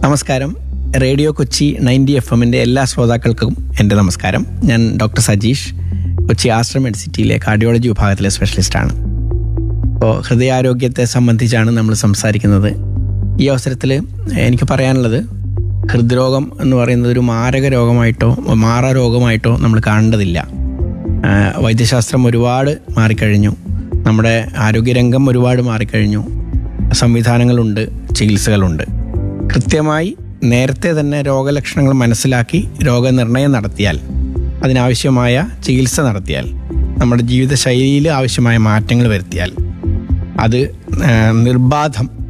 നമസ്കാരം radio Kochi ninety F എമ്മിൻ്റെ എല്ലാ ശ്രോതാക്കൾക്കും എൻ്റെ നമസ്കാരം ഞാൻ ഡോക്ടർ സജീഷ് കൊച്ചി ആശ്രം മെഡിസിറ്റിയിലെ കാർഡിയോളജി വിഭാഗത്തിലെ സ്പെഷ്യലിസ്റ്റാണ് അപ്പോൾ ഹൃദയാരോഗ്യത്തെ സംബന്ധിച്ചാണ് നമ്മൾ സംസാരിക്കുന്നത് ഈ അവസരത്തിൽ എനിക്ക് പറയാനുള്ളത് ഹൃദ്രോഗം എന്ന് പറയുന്നത് ഒരു മാരക രോഗമായിട്ടോ മാറാ രോഗമായിട്ടോ നമ്മൾ കാണേണ്ടതില്ല ആ, വൈദ്യശാസ്ത്രം ഒരുപാട് മാറിക്കഴിഞ്ഞു നമ്മുടെ ആരോഗ്യരംഗം ഒരുപാട് മാറിക്കഴിഞ്ഞു സംവിധാനങ്ങളുണ്ട് ചികിത്സകളുണ്ട് കൃത്യമായി നേരത്തെ തന്നെ രോഗലക്ഷണങ്ങൾ മനസ്സിലാക്കി രോഗനിർണയം നടത്തിയാൽ അതിനാവശ്യമായ ചികിത്സ നടത്തിയാൽ നമ്മുടെ ജീവിതശൈലിയിൽ ആവശ്യമായ മാറ്റങ്ങൾ വരുത്തിയാൽ അത് ആ, നിർബാധം